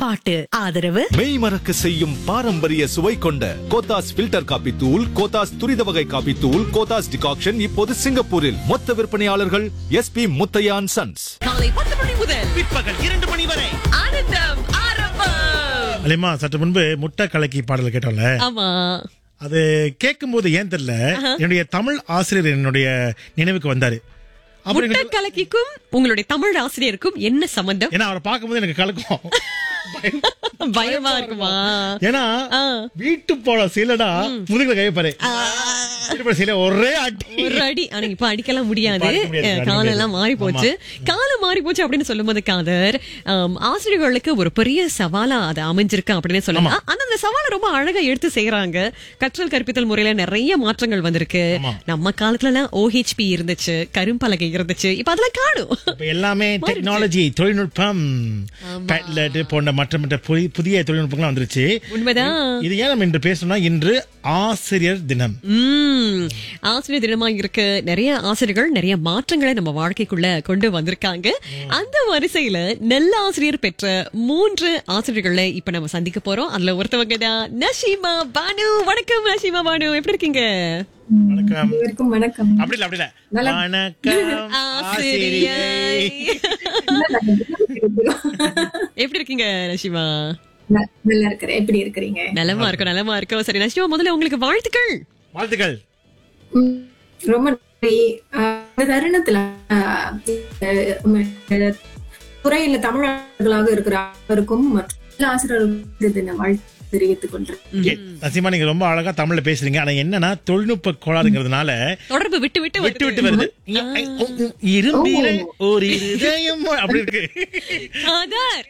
பாட்டு ஆதரவு மெய் மறக்க செய்யும் பாரம்பரிய சுவை கொண்ட கோத்தாஸ் ஃபில்டர் காபி தூள் கோத்தாஸ் துரித வகை காபி தூள் கோத்தாஸ் டிகாக்ஷன் இப்போது சிங்கப்பூரில் மொத்த விற்பனையாளர்கள் எஸ்பி முத்தையான் சன்ஸ் காலை பத்து மணி முதல் பிற்பகல் இரண்டு மணி வரை ஆனந்தம் ஆரம்பம் அலிமா சற்று முன்பு முட்டை கலக்கி பாடல் கேட்டோம்ல ஆமா அது கேட்கும் போது ஏன் தெரியல என்னுடைய தமிழ் ஆசிரியர் என்னுடைய நினைவுக்கு வந்தாரு அப்புறம் முட்டை எனக்கு- கலக்கிக்கும் உங்களுடைய தமிழ் ஆசிரியருக்கும் என்ன சம்பந்தம் ஏன்னா அவரை பார்க்கும்போது எனக்கு கலக்கும் பயம். பயமா இருக்குமா ஏன்னா ஆ. வீட்டு போல சீலடா முதுகுல கைப்பாரு வீட்டு போல சீல ஒரே அடி ஒரு அடி ஆனா இப்ப அடிக்கலாம் முடியாது இப்ப அடிக்க முடியாது, அடிக்க காலம் எல்லாம் முடியாது. மாறி போச்சு காலம் மாறி போச்சு அப்படின்னு சொல்லும்போது காதர் ஆம், ஆசிரியர்களுக்கு ஒரு பெரிய சவாலா அது அமைஞ்சிருக்கு அப்படின்னு சொல்லலாம் ஆனா அந்த சவாலை ரொம்ப அழகா எடுத்து செய்யறாங்க கற்றல் கற்பித்தல் முறையில நிறைய மாற்றங்கள் வந்திருக்கு ஆமா. நம்ம காலத்துல எல்லாம் ஓஹெச்பி இருந்துச்சு கரும்பலகை இருந்துச்சு இப்ப அதெல்லாம் காணும் இப்ப எல்லாமே டெக்னாலஜி தொழில்நுட்பம் பேட்லெட் போன்ற மற்ற மற்ற புதி- புதிய தொழில்நுட்பங்கள்லாம் வந்துருச்சு உண்மைதான் இது ஏன் நம்ம இன்று பேசணும்னா இன்று ஆசிரியர் தினம் உம் ஆசிரியர் தினமா இருக்கு நிறைய ஆசிரியர்கள் நிறைய மாற்றங்களை நம்ம வாழ்க்கைக்குள்ள கொண்டு வந்திருக்காங்க அந்த வரிசையில நல்ல ஆசிரியர் பெற்ற மூன்று ஆசிரியர்களை இப்ப நம்ம சந்திக்க போறோம் அதுல ஒருத்தவங்க தான் நஷீமா பானு வணக்கம் நஷீமா பானு எப்படி இருக்கீங்க வணக்கம் அனைவருக்கும் வணக்கம் அப்படி இல்ல அப்படி இல்ல வணக்கம் ஆசிரியை ஆசிரியை எப்படி இருக்கீங்க நஷீமா ந- நல்லா இருக்கிறேன் எப்படி இருக்கிறீங்க நலமா இருக்கும் நலமா இருக்கும் சரி நஷீமா முதல்ல உங்களுக்கு வாழ்த்துக்கள் வாழ்த்துக்கள் ம், ரொம்ப நன்றி ஆஹ், இந்த தருணத்துல ஆஹ், இந்த துறையில தமிழர்களாக இருக்கிற அனைவருக்கும் மற்றும் எல்லா ஆசிரியர்களுக்கும் தின வாழ்த்து தெரிவித்துக் கொள்றேன் Okay. நசீமா நீங்க ரொம்ப அழகா தமிழ்ல பேசுறீங்க ஆனா என்னன்னா தொழில்நுட்ப கோளாறுங்கிறதுனால தொடர்பு விட்டு விட்டு விட்டு விட்டு வருது இரும்பில ஒரு இருதயம் அப்படி இருக்கு ஆதார்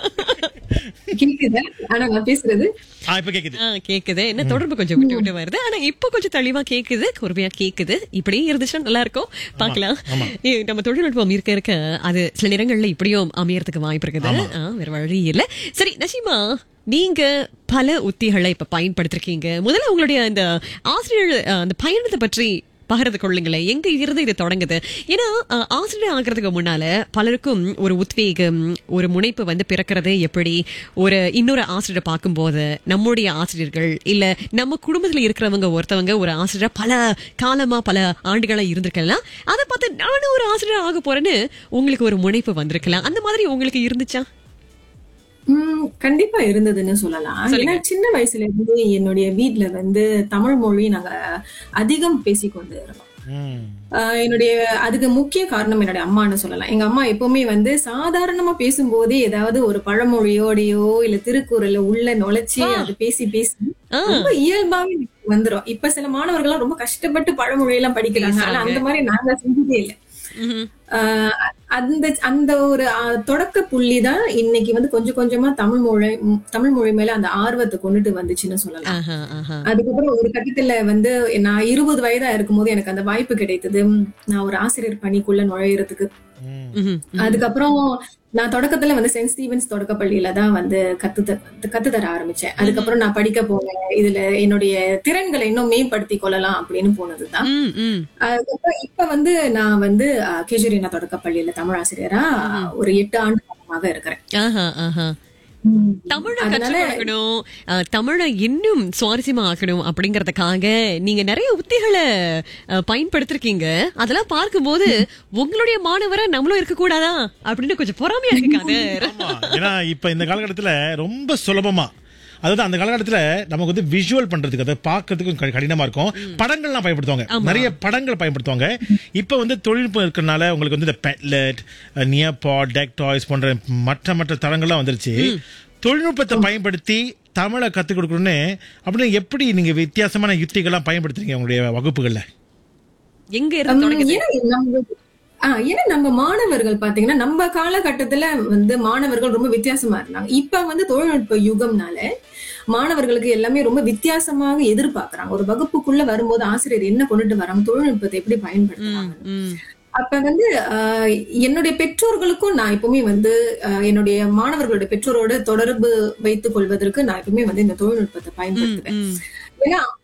கேக்குதா ஆனா நான் பேசுறது ஆ இப்ப கேக்குது ஆ, கேக்குது என்ன தொடர்பு கொஞ்சம் விட்டு விட்டு வருது ஆனா இப்ப கொஞ்சம் தெளிவா கேக்குது பொறுமையா கேக்குது இப்படியே இருந்துச்சுன்னா நல்லா இருக்கும் பாக்கலாம் ஏ, நம்ம தொழில்நுட்பம் இருக்க இருக்க அது சில நேரங்கள்ல இப்படியும் அமையறதுக்கு வாய்ப்பு இருக்குது ஆ, வேற வழி இல்ல சரி நஷிமா நீங்க பல உத்திகளை இப்ப பயன்படுத்திருக்கீங்க முதல்ல உங்களுடைய அந்த ஆசிரியர் அ, அந்த பயணத்தை பற்றி பகிர்ந்து கொள்ளுங்களேன் எங்க இருந்து இது தொடங்குது ஏன்னா அஹ், ஆசிரியர் ஆகிறதுக்கு முன்னால பலருக்கும் ஒரு உத்வேகம் ஒரு முனைப்பு வந்து பிறக்கிறது எப்படி ஒரு இன்னொரு ஆசிரியரை பார்க்கும்போது நம்முடைய ஆசிரியர்கள் இல்ல நம்ம குடும்பத்துல இருக்கிறவங்க ஒருத்தவங்க ஒரு ஆசிரியர் பல காலமா பல ஆண்டுகளா இருந்திருக்கலாம் அதை பார்த்து நானும் ஒரு ஆசிரியர் ஆக போறேன்னு உங்களுக்கு ஒரு முனைப்பு வந்திருக்கலாம் அந்த மாதிரி உங்களுக்கு இருந்துச்சா உம் கண்டிப்பா இருந்ததுன்னு சொல்லலாம் ஏன்னா சின்ன வயசுல இருந்து என்னுடைய வீட்ல வந்து தமிழ் மொழி நாங்க அதிகம் பேசிக்கொண்டு இருந்தோம் ம். ஆஹ் என்னுடைய அதுக்கு முக்கிய காரணம் என்னுடைய அம்மான்னு சொல்லலாம் எங்க அம்மா எப்பவுமே வந்து சாதாரணமா பேசும்போதே ஏதாவது ஒரு பழமொழியோடையோ இல்ல திருக்குறள்ல உள்ள நுழைச்சி அது பேசி பேசி ரொம்ப இயல்பாவே வந்துரும் இப்ப சில மாணவர்கள் எல்லாம் ரொம்ப கஷ்டப்பட்டு பழமொழி எல்லாம் படிக்கிறாங்க ஆனா அந்த மாதிரி நாங்க செஞ்சதே இல்லை ஆஹ் அந்த அந்த ஒரு ஆஹ், தொடக்க புள்ளி தான் இன்னைக்கு வந்து கொஞ்சம் கொஞ்சமா தமிழ் மொழி ம், தமிழ் மொழி மேல அந்த ஆர்வத்தை கொண்டுட்டு வந்துச்சுன்னு சொல்லலாம் ஆஹா ஆஹா அதுக்கப்புறம் ஒரு கட்டத்துல வந்து நான் இருபது வயதா இருக்கும்போது எனக்கு அந்த வாய்ப்பு கிடைத்தது ம், நான் ஒரு ஆசிரியர் பணிக்குள்ள நுழையறதுக்கு ம். ம்ஹும். அதுக்கப்புறம் நான் தொடக்கத்துல வந்து சென்ட் ஸ்டீவன்ஸ் தொடக்க பள்ளியில தான் வந்து கத்து த- கத்து தர ஆரம்பிச்சேன் அதுக்கப்புறம் நான் படிக்க போனேன் இதுல என்னுடைய திறன்களை இன்னும் மேம்படுத்தி கொள்ளலாம் அப்படின்னு போனதுதான் ம், ம். அதுக்கப்புறம் இப்ப வந்து நான் வந்து கேஜரினா தொடக்க பள்ளியில தமிழ் ஆசிரியரா ஒரு எட்டு ஆண்டு காலமாக இருக்கிறேன் ஆஹா ஆஹா தமிழை கற்றுக் கொடுக்கணும் அஹ், தமிழை இன்னும் சுவாரஸ்யமா ஆக்கணும் அப்படிங்கறதுக்காக நீங்க நிறைய உத்திகளை அஹ், பயன்படுத்திருக்கீங்க அதெல்லாம் பார்க்கும்போது உங்களுடைய மாணவரை நம்மளும் இருக்க கூடாதா அப்படின்னு கொஞ்சம் பொறாமையா இருக்காது ஆமா ஏன்னா இப்ப இந்த காலகட்டத்துல ரொம்ப சுலபமா அதாவது அந்த காலகட்டத்துல நமக்கு வந்து விஷுவல் பண்றதுக்கு அதை பார்க்கறதுக்கு கொஞ்சம் கடி- கடினமா இருக்கும் படங்கள்லாம் பயன்படுத்துவாங்க நிறைய படங்கள் பயன்படுத்துவாங்க இப்ப வந்து தொழில்நுட்பம் இருக்கறனால உங்களுக்கு வந்து இந்த பெட்லெட் நியர்பாட் டெக் டாய்ஸ் போன்ற மற்ற மற்ற தளங்கள்லாம் வந்துருச்சு தொழில்நுட்பத்தை பயன்படுத்தி தமிழை கத்துக் கொடுக்கணும்னு அப்படின்னு எப்படி நீங்க வித்தியாசமான யுக்திகள்லாம் பயன்படுத்துறீங்க உங்களுடைய வகுப்புகள்ல எங்க இருந்து தொடங்குது ஏன்னா நம்ம ஆஹ் ஏன்னா நம்ம மாணவர்கள் பாத்தீங்கன்னா நம்ம காலகட்டத்துல வந்து மாணவர்கள் ரொம்ப வித்தியாசமா இருந்தாங்க இப்ப வந்து தொழில்நுட்ப யுகம்னால மாணவர்களுக்கு எல்லாமே ரொம்ப வித்தியாசமாக எதிர்பார்க்கறாங்க ஒரு வகுப்புக்குள்ள வரும்போது ஆசிரியர் என்ன கொண்டுட்டு வராங்க தொழில்நுட்பத்தை எப்படி பயன்படுத்துறாங்க ம். அப்ப வந்து ஆஹ் என்னுடைய பெற்றோர்களுக்கும் நான் எப்பவுமே வந்து ஆஹ் என்னுடைய மாணவர்களுடைய பெற்றோரோட தொடர்பு வைத்துக் கொள்வதற்கு நான் எப்பவுமே வந்து இந்த தொழில்நுட்பத்தை பயன்படுத்துவேன் ம். ஏன்னா